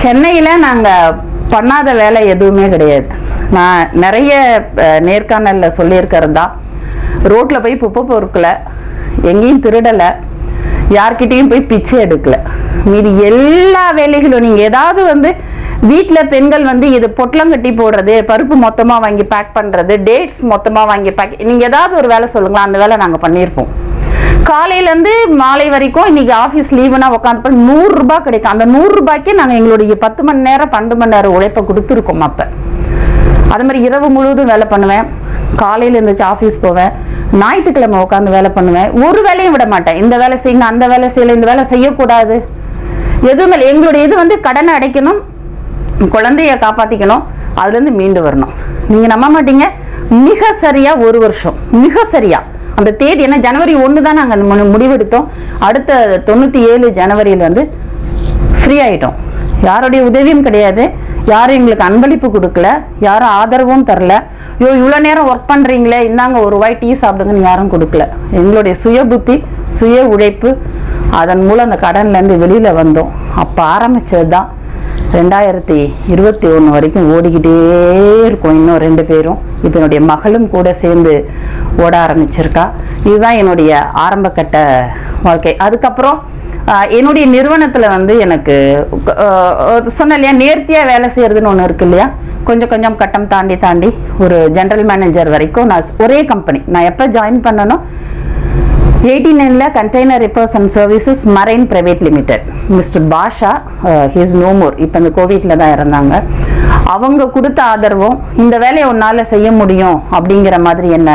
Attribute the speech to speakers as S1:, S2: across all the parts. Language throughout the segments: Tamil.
S1: சென்னையில் நாங்கள் பண்ணாத வேலை எதுவுமே கிடையாது நான் நிறைய அஹ், நேர்காணல்ல சொல்லியிருக்கிறது தான் ரோட்டில் போய் குப்பை பொருட்களை எங்கேயும் திருடலை யார்கிட்டயும் போய் பிச்சை எடுக்கல மீதி எல்லா வேலைகளும் நீங்கள் ஏதாவது வந்து வீட்டில் பெண்கள் வந்து இது பொட்டலம் கட்டி போடுறது பருப்பு மொத்தமாக வாங்கி பேக் பண்ணுறது டேட்ஸ் மொத்தமாக வாங்கி பேக் நீங்கள் ஏதாவது ஒரு வேலை சொல்லுங்களா அந்த வேலை நாங்கள் பண்ணியிருப்போம் காலையிலேருந்து மாலை வரைக்கும் இன்னைக்கு ஆஃபீஸ் லீவுனா உட்காந்து நூறு ரூபாய் கிடைக்கும் அந்த நூறு ரூபாய்க்கே நாங்கள் எங்களுடைய பத்து மணி நேரம் பன்னெண்டு மணி நேரம் உழைப்பை கொடுத்துருக்கோம் அப்போ அது மாதிரி இரவு முழுவதும் வேலை பண்ணுவேன் காலையில் எழுந்திரிச்சு ஆஃபீஸ் போவேன் ஞாயிற்றுக்கிழமை உட்காந்து வேலை பண்ணுவேன் ஒரு வேலையும் விட மாட்டேன் இந்த வேலை செய்யுங்க அந்த வேலை செய்யல இந்த வேலை செய்யக்கூடாது எதுவுமே இல்லை. எங்களுடைய இது வந்து கடனை அடைக்கணும் குழந்தைய காப்பாற்றிக்கணும் அதுலேருந்து மீண்டு வரணும் நீங்கள் நம்ப மாட்டீங்க மிக சரியா ஒரு வருஷம் மிக சரியா அந்த தேதி என்ன ஜனவரி ஒன்று தான் நாங்கள் முடிவெடுத்தோம் அடுத்த தொண்ணூற்றி ஏழு ஜனவரியில் வந்து ஃப்ரீ ஆயிட்டோம் யாருடைய உதவியும் கிடையாது யாரும் எங்களுக்கு அன்பளிப்பு கொடுக்கல யாரும் ஆதரவும் தரல ஐயோ இவ்வளோ நேரம் ஒர்க் பண்ணுறீங்களே இந்தாங்க ஒரு ரூபாய் டீ சாப்பிடுங்கன்னு யாரும் கொடுக்கல எங்களுடைய சுய புத்தி சுய உழைப்பு அதன் மூலம் அந்த கடன்லேருந்து வெளியில் வந்தோம் அப்போ ஆரம்பிச்சது தான் ரெண்டாயிரத்தி இருபத்தி ஒன்று வரைக்கும் ஓடிக்கிட்டே இருக்கும் இன்னும் ரெண்டு பேரும் இப்போ என்னுடைய மகளும் கூட சேர்ந்து ஓட ஆரம்பிச்சிருக்கா இதுதான் என்னுடைய ஆரம்பகட்ட வாழ்க்கை அதுக்கப்புறம் ஆஹ், என்னுடைய நிறுவனத்தில் வந்து எனக்கு ஆஹ், சொன்னேன் இல்லையா நேர்த்தியாக வேலை செய்யறதுன்னு ஒன்று இருக்கு இல்லையா கொஞ்சம் கொஞ்சம் கட்டம் தாண்டி தாண்டி ஒரு ஜெனரல் மேனேஜர் வரைக்கும் நான் ஒரே கம்பெனி நான் எப்போ ஜாயின் பண்ணனோ எயிட்டி நைனில் container reefers and services marine private limited mister Basha his no more இப்போ இந்த கோவிட்ல தான் இருந்தாங்க அவங்க கொடுத்த ஆதரவும் இந்த வேலையை உன்னால் செய்ய முடியும் அப்படிங்கிற மாதிரி என்ன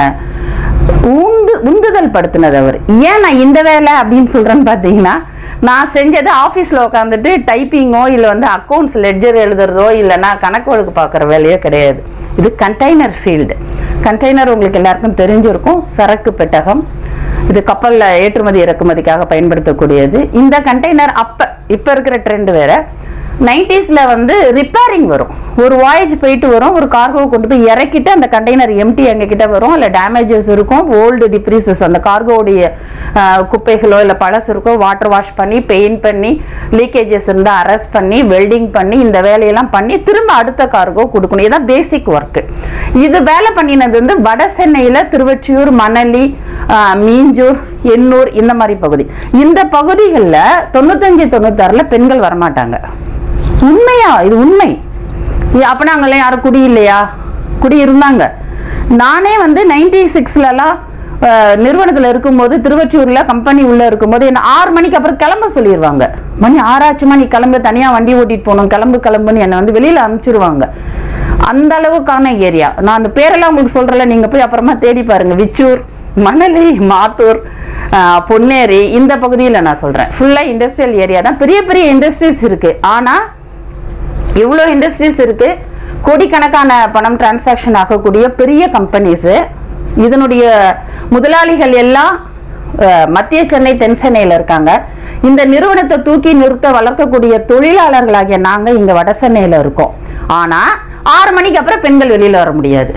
S1: உந்து உந்துதல் படுத்தினது அவர் ஏன் நான் இந்த வேலை அப்படின்னு சொல்கிறேன்னு பார்த்தீங்கன்னா நான் செஞ்சது ஆஃபீஸில் உட்காந்துட்டு டைப்பிங்கோ இல்லை வந்து அக்கௌண்ட்ஸ் லெட்ஜர் எழுதுறதோ இல்லைன்னா கணக்கு வழக்கு பார்க்குற வேலையோ கிடையாது இது கண்டெய்னர் ஃபீல்டு கண்டெய்னர் உங்களுக்கு எல்லாருக்கும் தெரிஞ்சிருக்கும் சரக்கு பெட்டகம் இது கப்பலில் ஏற்றுமதி இறக்குமதிக்காக பயன்படுத்தக்கூடியது இந்த கண்டெய்னர் அப்போ இப்போ இருக்கிற ட்ரெண்ட் வேற நைன்டிஸில் வந்து ரிப்பேரிங் வரும் ஒரு வாயேஜ் போயிட்டு வரும் ஒரு கார்கோவை கொண்டு போய் இறக்கிட்டு அந்த கண்டெய்னர் எம்டி எங்ககிட்ட வரும் இல்லை டேமேஜஸ் இருக்கும் ஓல்டு டிப்ரீசஸ் அந்த கார்கோவுடைய குப்பைகளோ இல்லை பழசு இருக்கோ வாட்டர் வாஷ் பண்ணி பெயிண்ட் பண்ணி லீக்கேஜஸ் இருந்தால் அரெஸ்ட் பண்ணி வெல்டிங் பண்ணி இந்த வேலையெல்லாம் பண்ணி திரும்ப அடுத்த கார்கோ கொடுக்கணும் இதுதான் பேசிக் ஒர்க்கு இது வேலை பண்ணினது வந்து வட சென்னையில் திருவொற்றியூர் மணலி ஆஹ், மீஞ்சூர் எண்ணூர் இந்த மாதிரி பகுதி இந்த பகுதிகளில் தொண்ணூத்தஞ்சு தொண்ணூத்தாறில் பெண்கள் வரமாட்டாங்க உண்மையா இது உண்மை இது அப்ப நாங்களே யாரும் குடி இல்லையா குடி இருந்தாங்க நானே வந்து நைன்டி சிக்ஸ்லலாம் நிறுவனத்தில் இருக்கும்போது திருவொற்றியூரில் கம்பெனி உள்ளே இருக்கும்போது என்ன ஆறு மணிக்கு அப்புறம் கிளம்ப சொல்லிடுவாங்க மணி ஆறாச்சுமா நீ கிளம்பு தனியாக வண்டி ஓட்டிட்டு போகணும் கிளம்பு கிளம்புன்னு என்னை வந்து வெளியில் அனுப்பிச்சிருவாங்க அந்த அளவுக்கான ஏரியா நான் அந்த பேரெல்லாம் உங்களுக்கு சொல்கிறேன்ல நீங்கள் போய் அப்புறமா தேடி பாருங்க விச்சூர் மணலி மாத்தூர் ஆஹ், பொன்னேரி இந்த பகுதியில் நான் சொல்கிறேன் ஃபுல்லாக இண்டஸ்ட்ரியல் ஏரியா தான் பெரிய பெரிய இண்டஸ்ட்ரீஸ் இருக்குது ஆனால் இவ்வளோ இண்டஸ்ட்ரீஸ் இருக்கு கோடிக்கணக்கான பணம் டிரான்சாக்ஷன் ஆகக்கூடிய பெரிய கம்பெனிஸு இதனுடைய முதலாளிகள் எல்லாம் அஹ், மத்திய சென்னை தென் சென்னையில் இருக்காங்க இந்த நிறுவனத்தை தூக்கி நிறுத்த வளர்க்கக்கூடிய தொழிலாளர்களாகிய நாங்கள் இங்கே வட சென்னையில் இருக்கோம் ஆனால் ஆறு மணிக்கு அப்புறம் பெண்கள் வெளியில் வர முடியாது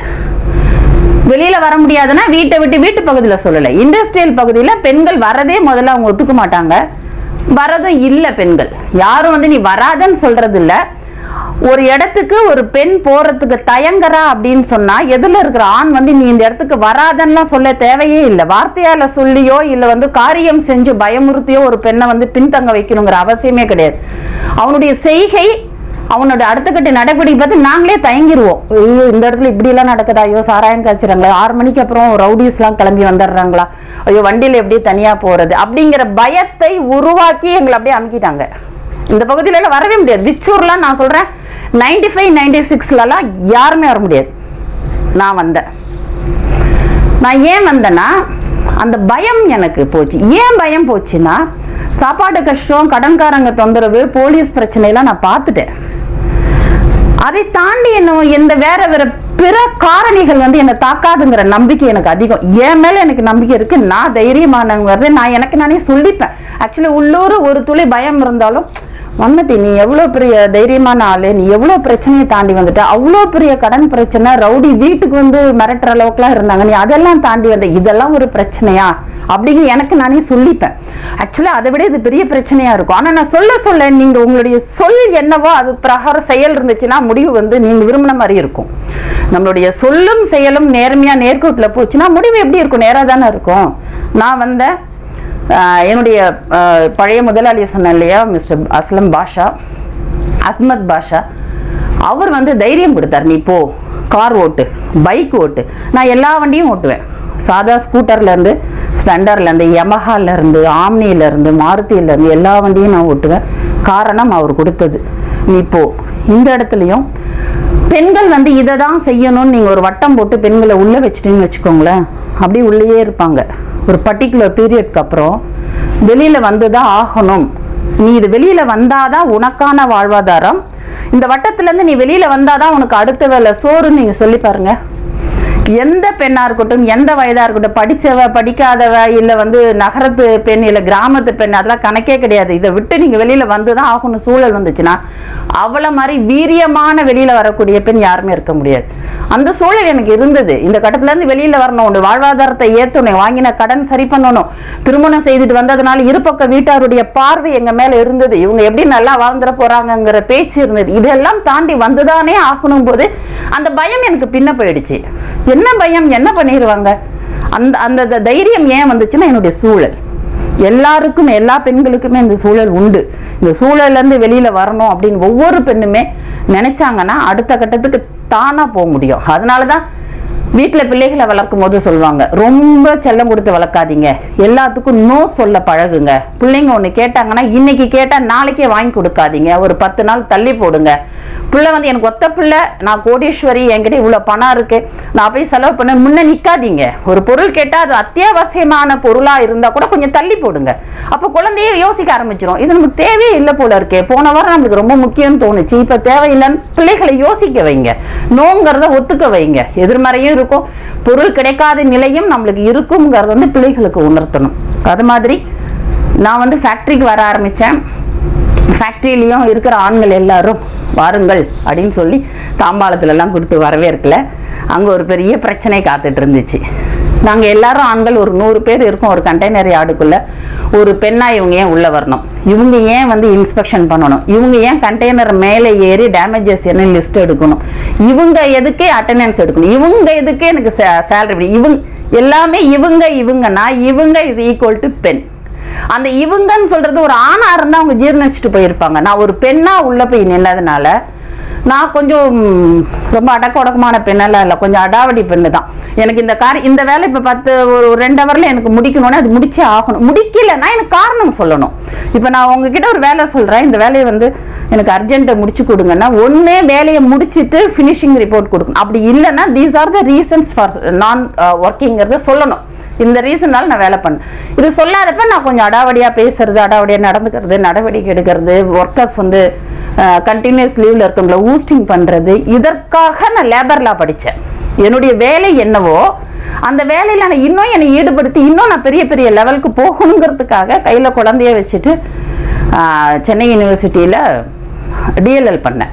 S1: வெளியில வர முடியாதுன்னா வீட்டை விட்டு வீட்டு பகுதியில் சொல்லலை இண்டஸ்ட்ரியல் பகுதியில் பெண்கள் வரதே முதல்ல அவங்க ஒத்துக்க மாட்டாங்க வரதும் இல்லை பெண்கள் யாரும் வந்து நீ வராதன்னு சொல்றது இல்ல ஒரு இடத்துக்கு ஒரு பெண் போறதுக்கு தயங்குறா அப்படின்னு சொன்னா எதுல இருக்கிற ஆண் வந்து நீ இந்த இடத்துக்கு வராதன்னுலாம் சொல்ல தேவையே இல்லை வார்த்தையால சொல்லியோ இல்லை வந்து காரியம் செஞ்சு பயமுறுத்தியோ ஒரு பெண்ணை வந்து பின்தங்க வைக்கணுங்கிற அவசியமே கிடையாது அவனுடைய செய்கை அவனோட அடுத்த கட்ட நடவடிக்கை பார்த்து நாங்களே தயங்கிடுவோம் ஐயோ இந்த இடத்துல இப்படிலாம் நடக்குதா ஐயோ சாராயம் காய்ச்சுறாங்களா ஆறு மணிக்கு அப்புறம் ரவுடிஸ்லாம் கிளம்பி வந்துடுறாங்களா ஐயோ வண்டியில் எப்படி தனியாக போகிறது அப்படிங்கிற பயத்தை உருவாக்கி எங்களை அப்படியே அமுக்கிட்டாங்க இந்த பகுதியிலலாம் வரவே முடியாது விச்சூர்லாம் நான் சொல்கிறேன் நைன்டி ஃபைவ் நைன்டி சிக்ஸ்லலாம் யாருமே வர முடியாது நான் வந்தேன் நான் ஏன் வந்தேன்னா அந்த பயம் எனக்கு போச்சு ஏன் பயம் போச்சுன்னா சாப்பாடு கஷ்டம் கடன்காரங்க தொந்தரவு போலீஸ் பிரச்சனையெல்லாம் நான் பார்த்துட்டேன் அதை தாண்டி என்ன எந்த வேற வேற பிற காரணிகள் வந்து என்னை தாக்காதுங்கிற நம்பிக்கை எனக்கு அதிகம் என் மேல எனக்கு நம்பிக்கை இருக்கு நான் தைரியமானங்கிறது நான் எனக்கு நானே சொல்லிப்பேன் ஆக்சுவலி உள்ளூர் ஒரு துளி பயம் இருந்தாலும் மன்மதி நீ எவ்வளோ பெரிய தைரியமான ஆளு நீ எவ்வளோ பிரச்சனையை தாண்டி வந்துட்ட அவ்வளோ பெரிய கடன் பிரச்சனை ரவுடி வீட்டுக்கு வந்து மிரட்டுற அளவுக்குலாம் இருந்தாங்க நீ அதெல்லாம் தாண்டி வந்த இதெல்லாம் ஒரு பிரச்சனையா அப்படின்னு எனக்கு நானே சொல்லிப்பேன் ஆக்சுவலாக அதை விட இது பெரிய பிரச்சனையா இருக்கும் ஆனால் நான் சொல்ல சொல்ல நீங்க உங்களுடைய சொல் என்னவோ அது பிரகாரம் செயல் இருந்துச்சுன்னா முடிவு வந்து நீங்க விரும்பின மாதிரி இருக்கும் நம்மளுடைய சொல்லும் செயலும் நேர்மையா நேர்கோட்டில் போச்சுன்னா முடிவு எப்படி இருக்கும் நேராக தானே இருக்கும் நான் வந்தேன் ஆஹ் என்னுடைய ஆஹ் பழைய முதலாளியை சொன்னேன் இல்லையா மிஸ்டர் அஸ்லம் பாஷா அஸ்மத் பாஷா அவர் வந்து தைரியம் கொடுத்தார் நீ போ கார் ஓட்டு பைக் ஓட்டு நான் எல்லா வண்டியும் ஓட்டுவேன் சாதா ஸ்கூட்டர்லேருந்து ஸ்ப்ளெண்டர்லேருந்து யமஹாலேருந்து ஆம்னியிலேருந்து மாருதியிலேருந்து எல்லா வண்டியும் நான் ஓட்டுவேன் காரணம் அவர் கொடுத்தது நீ போ இந்த இடத்துலையும் பெண்கள் வந்து இதை தான் செய்யணும்னு நீங்கள் ஒரு வட்டம் போட்டு பெண்களை உள்ளே வச்சிட்டீங்கன்னு வச்சுக்கோங்களேன் அப்படியே உள்ளேயே இருப்பாங்க ஒரு பர்டிகுலர் பீரியட்க்கு அப்புறம் வெளியில் வந்து தான் ஆகணும் நீ இது வெளியில் வந்தாதான் உனக்கான வாழ்வாதாரம் இந்த வட்டத்துலேருந்து நீ வெளியில் வந்தாதான் உனக்கு அடுத்த வேலை சோறுன்னு நீங்கள் சொல்லி பாருங்க எந்த பெண்ணா இருக்கட்டும் எந்த வயதா இருக்கட்டும் படிச்சவ படிக்காதவ இல்ல வந்து நகரத்து பெண் இல்ல கிராமத்து பெண் அதெல்லாம் கணக்கே கிடையாது இதை விட்டு நீங்க வெளியில வந்துதான் ஆகணும் சூழல் வந்துச்சுன்னா அவளை மாதிரி வீரியமான வெளியில வரக்கூடிய பெண் யாருமே இருக்க முடியாது அந்த சூழல் எனக்கு இருந்தது இந்த கட்டத்துல இருந்து வெளியில வரணும் உன் வாழ்வாதாரத்தை ஏத்தணும் வாங்கின கடன் சரி பண்ணணும் திருமணம் செய்துட்டு வந்ததுனால இருபக்க வீட்டாருடைய பார்வை எங்க மேல இருந்தது இவங்க எப்படி நல்லா வாழ்ந்துட போறாங்கங்கிற பேச்சு இருந்தது இதெல்லாம் தாண்டி வந்துதானே ஆகணும் போது அந்த பயம் எனக்கு பின்ன போயிடுச்சு என்ன பயம் என்ன பண்ணிடுவாங்க அந்த அந்த த- தைரியம் ஏன் வந்துச்சுன்னா என்னுடைய சூழல் எல்லாருக்கும் எல்லா பெண்களுக்குமே இந்த சூழல் உண்டு இந்த சூழல்ல இருந்து வெளியில வரணும் அப்படின்னு ஒவ்வொரு பெண்ணுமே நினைச்சாங்கன்னா அடுத்த கட்டத்துக்கு தானா போக முடியும் அதனாலதான் வீட்டுல பிள்ளைகளை வளர்க்கும் போது சொல்லுவாங்க ரொம்ப செல்லம் கொடுத்து வளர்க்காதீங்க எல்லாத்துக்கும் நோ சொல்ல பழகுங்க பிள்ளைங்க ஒண்ணு கேட்டாங்கன்னா இன்னைக்கு கேட்டா நாளைக்கே வாங்கி கொடுக்காதீங்க ஒரு பத்து நாள் தள்ளி போடுங்க பிள்ளை வந்து எனக்கு ஒத்த பிள்ளை நான் கோடீஸ்வரி என்கிட்ட இவ்வளவு பணம் இருக்கு நான் போய் செலவு பண்ண முன்ன நிக்காதீங்க ஒரு பொருள் கேட்டா அது அத்தியாவசியமான பொருளா இருந்தா கூட கொஞ்சம் தள்ளி போடுங்க அப்ப குழந்தையே யோசிக்க ஆரம்பிச்சிடும் இது நமக்கு தேவையே இல்லை போல இருக்கே போன வாரம் நம்மளுக்கு ரொம்ப முக்கியம்னு தோணுச்சு இப்ப தேவையில்லைன்னு பிள்ளைகளை யோசிக்க வைங்க நோங்கிறத ஒத்துக்க வைங்க எதிர்மறையும் இருக்கும் பொருள் கிடைக்காத நிலையும் நம்மளுக்கு இருக்குங்கிறத வந்து பிள்ளைகளுக்கு உணர்த்தணும் அது மாதிரி நான் வந்து ஃபேக்ட்ரிக்கு வர ஆரம்பிச்சேன் ஃபேக்ட்ரியிலையும் இருக்கிற ஆண்கள் எல்லாரும் வாருங்கள் அப்படின்னு சொல்லி தாம்பாளத்துல எல்லாம் கொடுத்து வரவேற்கல அங்கே ஒரு பெரிய பிரச்சனை காத்துட்டு இருந்துச்சு நாங்கள் எல்லாரும் ஆண்கள் ஒரு நூறு பேர் இருக்கோம் ஒரு கண்டெய்னர் யார்டுக்குள்ள ஒரு பெண்ணா இவங்க ஏன் உள்ள வரணும் இவங்க ஏன் வந்து இன்ஸ்பெக்ஷன் பண்ணணும் இவங்க ஏன் கண்டெய்னர் மேலே ஏறி டேமேஜஸ் என்ன லிஸ்ட் எடுக்கணும் இவங்க எதுக்கே அட்டெண்டன்ஸ் எடுக்கணும் இவங்க எதுக்கே எனக்கு சேலரி இவங்க எல்லாமே இவங்க இவங்கன்னா இவங்க இஸ் ஈக்குவல் டு பெண் அந்த இவங்கன்னு சொல்றது ஒரு ஆணா இருந்தா அவங்க ஜீர்ணிச்சுட்டு போயிருப்பாங்க நான் ஒரு பெண்ணா உள்ள போய் நின்னதுனால நான் கொஞ்சம் ம், ரொம்ப அடக்க ஒடக்கமான பெண்ணெல்லாம் இல்லை கொஞ்சம் அடாவடி பெண்ணு தான் எனக்கு இந்த காரி இந்த வேலை இப்போ பத்து ஒரு ஒரு ரெண்டு ஹவரில் எனக்கு முடிக்கணும்னா அது முடிச்சே ஆகணும் முடிக்கலைன்னா எனக்கு காரணம் சொல்லணும் இப்போ நான் உங்ககிட்ட ஒரு வேலை சொல்கிறேன் இந்த வேலையை வந்து எனக்கு அர்ஜென்ட்டை முடிச்சு கொடுங்கன்னா ஒன்று வேலையை முடிச்சிட்டு ஃபினிஷிங் ரிப்போர்ட் கொடுக்கணும் அப்படி இல்லைன்னா these are the reasons for non ஒர்க்கிங்கிறத சொல்லணும் இந்த ரீசனால நான் வேலை பண்ணேன் இது சொல்லாதப்ப நான் கொஞ்சம் அடாவடியா பேசுறது அடாவடியா நடந்துக்கிறது நடவடிக்கை எடுக்கிறது ஒர்க்கர்ஸ் வந்து கண்டினியூஸ் லீவ்ல இருக்கவங்கள ஊஸ்டிங் பண்றது இதற்காக நான் லேபர் லா படித்தேன் என்னுடைய வேலை என்னவோ அந்த வேலையில நான் இன்னும் என்னை ஈடுபடுத்தி இன்னும் நான் பெரிய பெரிய லெவலுக்கு போகணுங்கிறதுக்காக கையில குழந்தைய வச்சுட்டு ஆஹ், சென்னை யூனிவர்சிட்டியில டிஎல்எல் பண்ணேன்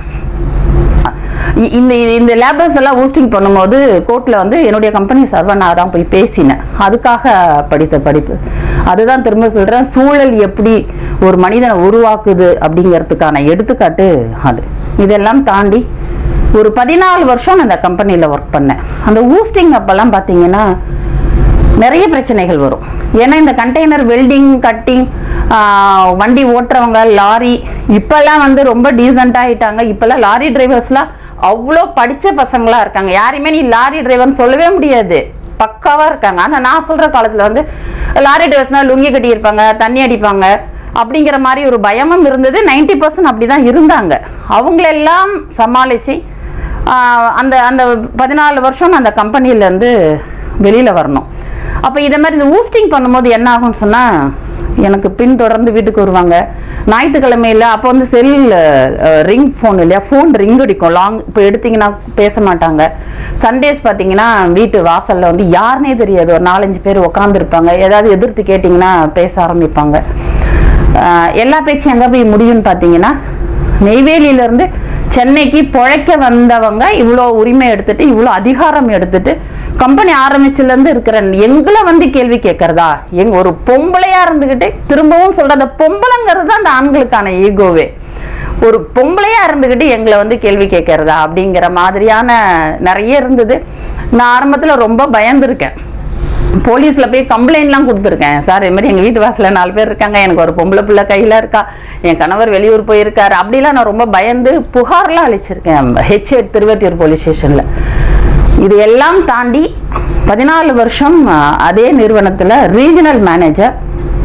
S1: இ- இந்த இந்த லேபர்ஸ் எல்லாம் ஊஸ்டிங் பண்ணும்போது கோர்ட்டில் வந்து என்னுடைய கம்பெனி சார்பாக நான் தான் போய் பேசினேன் அதுக்காக படித்த படிப்பு அதுதான் திரும்ப சொல்கிறேன் சூழல் எப்படி ஒரு மனிதனை உருவாக்குது அப்படிங்கிறதுக்கான எடுத்துக்காட்டு அது இதெல்லாம் தாண்டி ஒரு பதினாலு வருஷம் நான் அந்த கம்பெனியில் ஒர்க் பண்ணேன் அந்த ஊஸ்டிங் அப்போல்லாம் பார்த்தீங்கன்னா நிறைய பிரச்சனைகள் வரும் ஏன்னா இந்த கண்டெய்னர் வெல்டிங் கட்டிங் வண்டி ஓட்டுறவங்க லாரி இப்போல்லாம் வந்து ரொம்ப டீசெண்டாக ஆயிட்டாங்க இப்போல்லாம் லாரி டிரைவர்ஸ்லாம் அவ்வளோ படித்த பசங்களா இருக்காங்க யாரையுமே நீ லாரி டிரைவர்னு சொல்லவே முடியாது பக்காவாக இருக்காங்க ஆனால் நான் சொல்கிற காலத்தில் வந்து லாரி டிரைவர்ஸ்னால் லுங்கி கட்டியிருப்பாங்க தண்ணி அடிப்பாங்க அப்படிங்கிற மாதிரி ஒரு பயமும் இருந்தது 90% பர்சன்ட் அப்படி தான் இருந்தாங்க அவங்களெல்லாம் சமாளித்து அந்த அந்த பதினாலு வருஷம் நான் அந்த கம்பெனிலேருந்து வெளியில் வரணும் அப்போ இதை மாதிரி இந்த ஊஸ்டிங் பண்ணும்போது என்ன ஆகும்னு சொன்னால் எனக்கு பின்தொடர்ந்து வீட்டுக்கு வருவாங்க ஞாயிற்றுக்கிழமையில் அப்போ வந்து செல் ரிங் ஃபோன் இல்லையா ஃபோன் ரிங் அடிக்கும் லாங் இப்போ எடுத்தீங்கன்னா பேச மாட்டாங்க சண்டேஸ் பார்த்தீங்கன்னா வீட்டு வாசலில் வந்து யாருனே தெரியாது ஒரு நாலஞ்சு பேர் உட்காந்துருப்பாங்க ஏதாவது எதிர்த்து கேட்டிங்கன்னா பேச ஆரம்பிப்பாங்க ஆஹ் எல்லா பேச்சும் எங்கே போய் முடியும்னு பார்த்தீங்கன்னா நெய்வேலியிலேருந்து சென்னைக்கு பிழைக்க வந்தவங்க இவ்வளோ உரிமை எடுத்துட்டு இவ்வளோ அதிகாரம் எடுத்துட்டு கம்பெனி ஆரம்பிச்சுலேருந்து இருக்கிற எங்களை வந்து கேள்வி கேட்கறதா எங்க ஒரு பொம்பளையா இருந்துக்கிட்டு திரும்பவும் சொல்ற அந்த பொம்பளைங்கிறது தான் அந்த ஆண்களுக்கான ஈகோவே ஒரு பொம்பளையா இருந்துக்கிட்டு எங்களை வந்து கேள்வி கேட்கறதா அப்படிங்கிற மாதிரியான நிறைய இருந்தது நான் ஆரம்பத்தில் ரொம்ப பயந்துருக்கேன் போலீஸில் போய் கம்ப்ளைண்ட்லாம் கொடுத்துருக்கேன் சார் இது மாதிரி எங்கள் வீட்டு வாசலில் நாலு பேர் இருக்காங்க எனக்கு ஒரு பொம்பளை பிள்ளை கையில் இருக்கா என் கணவர் வெளியூர் போயிருக்காரு அப்படிலாம் நான் ரொம்ப பயந்து புகார்லாம் அளிச்சிருக்கேன் ஹெச்எட் திருவத்தியூர் போலீஸ் ஸ்டேஷனில் இது எல்லாம் தாண்டி பதினாலு வருஷம் அஹ், அதே நிறுவனத்தில் ரீஜனல் மேனேஜர்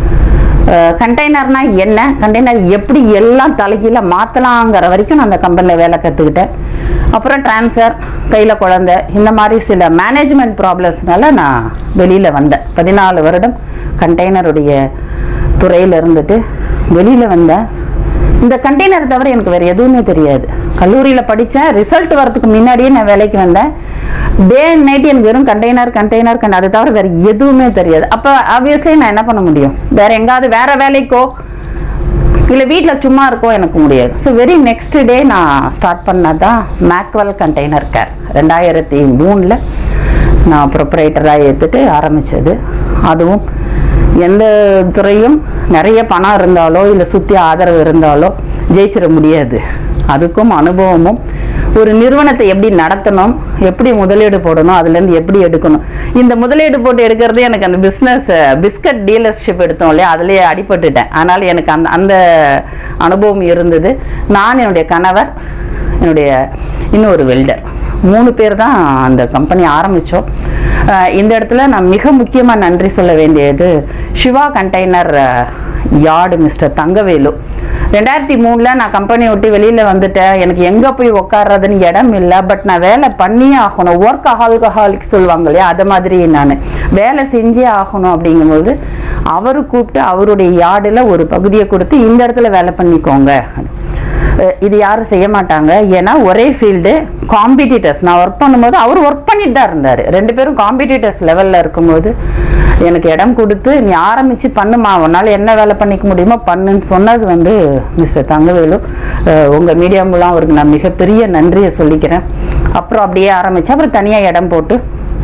S1: கண்டெய்னர்னா என்ன கண்டெய்னர் எப்படி எல்லாம் தலைகீழ மாற்றலாங்கிற வரைக்கும் நான் அந்த கம்பெனியில் வேலை கற்றுக்கிட்டேன் அப்புறம் ட்ரான்ஸ்ஃபர் கையில் குழந்தை இந்த மாதிரி சில மேனேஜ்மெண்ட் ப்ராப்ளம்ஸ்னால நான் வெளியில் வந்தேன் பதினாலு வருடம் கண்டெய்னருடைய துறையில் இருந்துட்டு வெளியில் வந்தேன் இந்த கண்டெய்னர் தவிர எனக்கு வேறு எதுவுமே தெரியாது கல்லூரியில் படித்தேன் ரிசல்ட் வரதுக்கு முன்னாடியே நான் வேலைக்கு வந்தேன் டே அண்ட் நைட் எனக்கு வெறும் கண்டெய்னர் கண்டெய்னர் கண்ட அது தவிர வேறு எதுவுமே தெரியாது அப்போ ஆப்வியஸ்லி நான் என்ன பண்ண முடியும் வேற எங்காவது வேற வேலைக்கோ இல்லை வீட்டில் சும்மா இருக்கோ எனக்கு முடியாது ஸோ வெரி நெக்ஸ்ட் டே நான் ஸ்டார்ட் பண்ணது தான் மேக்வெல் கண்டெய்னர் கேர் ரெண்டாயிரத்தி மூணில் நான் ப்ரொப்ரைட்டராக ஏற்றுட்டு ஆரம்பித்தது அதுவும் எந்த துறையும் நிறைய பணம் இருந்தாலோ இல்லை சுற்றி ஆதரவு இருந்தாலோ ஜெயிச்சிட முடியாது அதுக்கும் அனுபவமும் ஒரு நிறுவனத்தை எப்படி நடத்தணும் எப்படி முதலீடு போடணும் அதுலேருந்து எப்படி எடுக்கணும் இந்த முதலீடு போட்டு எடுக்கிறது எனக்கு அந்த பிஸ்னஸ் பிஸ்கட் டீலர்ஷிப் எடுத்தோம் இல்லையா அதுலேயே அடிபட்டுட்டேன் ஆனால் எனக்கு அந்த அந்த அனுபவம் இருந்தது நான் என்னுடைய கணவர் என்னுடைய இன்னொரு வெல்டர் மூணு பேர் தான் அந்த கம்பெனி ஆரம்பித்தோம் இந்த இடத்துல நான் மிக முக்கியமாக நன்றி சொல்ல வேண்டியது Siva container yard mister Thangavelu ரெண்டாயிரத்தி மூணில் நான் கம்பெனி விட்டு வெளியில் வந்துட்டேன் எனக்கு எங்கே போய் உட்கார்றதுன்னு இடம் இல்லை பட் நான் வேலை பண்ணியே ஆகணும் ஒர்க் அஹால்கஹாலிக் சொல்லுவாங்க இல்லையா அது மாதிரி நான் வேலை செஞ்சே ஆகணும் அப்படிங்கும்போது அவரு கூப்பிட்டு அவருடைய யார்டில் ஒரு பகுதியை கொடுத்து இந்த இடத்துல வேலை பண்ணிக்கோங்க அஹ் இது யாரும் செய்ய மாட்டாங்க ஏன்னா ஒரே ஃபீல்டு காம்படிட்டர்ஸ் நான் ஒர்க் பண்ணும்போது அவர் ஒர்க் பண்ணிட்டு தான் இருந்தார் ரெண்டு பேரும் காம்படிட்டர்ஸ் லெவலில் இருக்கும்போது எனக்கு இடம் கொடுத்து நீ ஆரம்பித்து பண்ணுமா உன்னால் என்ன வேலை பண்ணிக்க முடியுமோ பண்ணுன்னு சொன்னது வந்து மிஸ்டர் தங்கவேலு அஹ் உங்க மீடியா மூலம் அவருக்கு நான் மிகப்பெரிய நன்றியை சொல்லிக்கிறேன் அப்புறம் அப்படியே ஆரம்பிச்சு அப்புறம் தனியாக இடம் போட்டு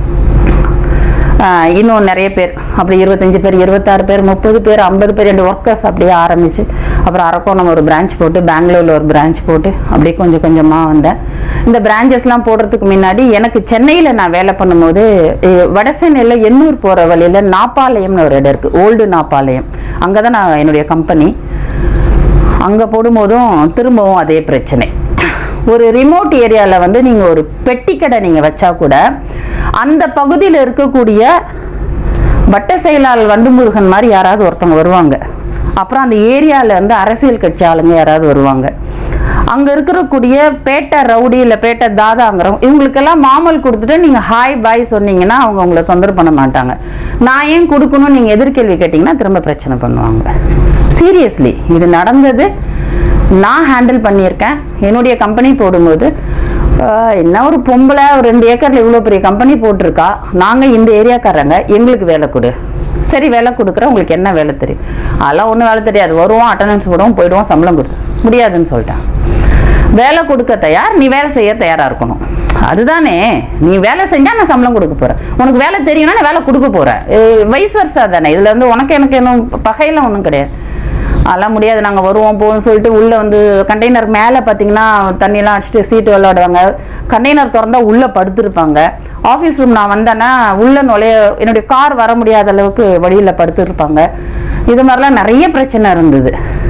S1: ஆஹ் இன்னும் நிறைய பேர் அப்படி இருபத்தஞ்சு பேர் இருபத்தாறு பேர் முப்பது பேர் ஐம்பது பேர் ரெண்டு ஒர்க்கர்ஸ் அப்படியே ஆரம்பிச்சு அப்புறம் அரக்கோணம் ஒரு பிரான்ச் போட்டு பெங்களூரில் ஒரு பிரான்ச் போட்டு அப்படியே கொஞ்சம் கொஞ்சமாக வந்தேன் இந்த பிரான்ச்சஸ்லாம் போடுறதுக்கு முன்னாடி எனக்கு சென்னையில் நான் வேலை பண்ணும்போது அஹ் வடசென்னையில் எண்ணூர் போகிற வழியில் நாப்பாளையம்னு ஒரு இடம் இருக்குது ஓல்டு நாப்பாளையம் அங்கே தான் நான் என்னுடைய கம்பெனி அங்கே போடும்போதும் திரும்பவும் அதே பிரச்சனை ஒரு ரிமோட் ஏரியாவில் வந்து நீங்கள் ஒரு பெட்டி கடை நீங்கள் வச்சா கூட அந்த பகுதியில் இருக்கக்கூடிய வட்ட செயலாளர் வண்டுமுருகன் மாதிரி யாராவது ஒருத்தவங்க வருவாங்க அப்புறம் அந்த ஏரியாவில் வந்து அரசியல் கட்சி ஆளுங்க யாராவது வருவாங்க அங்கே இருக்கக்கூடிய பேட்டை ரவுடி இல்லை பேட்டை தாதாங்கிறவங்க இவங்களுக்கெல்லாம் மாமல் கொடுத்துட்டு நீங்கள் ஹாய் பாய் சொன்னீங்கன்னா அவங்க உங்களை தொந்தரவு பண்ண மாட்டாங்க நான் ஏன் கொடுக்கணும் நீங்கள் எதிர்கேள்வி கேட்டிங்கன்னா திரும்ப பிரச்சனை பண்ணுவாங்க சீரியஸ்லி இது நடந்தது நான் ஹேண்டில் பண்ணியிருக்கேன் என்னுடைய கம்பெனி போடும்போது ஆஹ், என்ன ஒரு பொம்பளை ஒரு ரெண்டு ஏக்கரில் இவ்வளோ பெரிய கம்பெனி போட்டிருக்கா நாங்கள் இந்த ஏரியாக்காரங்க எங்களுக்கு வேலை கொடு சரி வேலை கொடுக்குறேன் உங்களுக்கு என்ன வேலை தெரியும் அதெல்லாம் ஒன்றும் வேலை தெரியாது வருவோம் அட்டண்டன்ஸ் போடுவோம் போயிடுவோம் சம்பளம் கொடுத்து முடியாதுன்னு சொல்லிட்டேன் வேலை கொடுக்க தயார் நீ வேலை செய்ய தயாராக இருக்கணும் அதுதானே நீ வேலை செஞ்சால் நான் சம்பளம் கொடுக்க போகிறேன் உனக்கு வேலை தெரியும்னா நான் வேலை கொடுக்க போகிறேன் வயசு வருஷா தானே இதில் வந்து உனக்கு எனக்கு இன்னும் பகையெல்லாம் ஒன்றும் கிடையாது அதெல்லாம் முடியாது நாங்கள் வருவோம் போவோம்னு சொல்லிட்டு உள்ளே வந்து கண்டெய்னர் மேலே பார்த்தீங்கன்னா தண்ணியெல்லாம் அடிச்சுட்டு சீட்டு விளையாடுவாங்க கண்டெய்னர் திறந்தா உள்ளே படுத்திருப்பாங்க ஆஃபீஸ் ரூம் நான் வந்தேன்னா உள்ளே நுழைய என்னுடைய கார் வர முடியாத அளவுக்கு வழியில் படுத்திருப்பாங்க இது மாதிரிலாம் நிறைய பிரச்சனை இருந்தது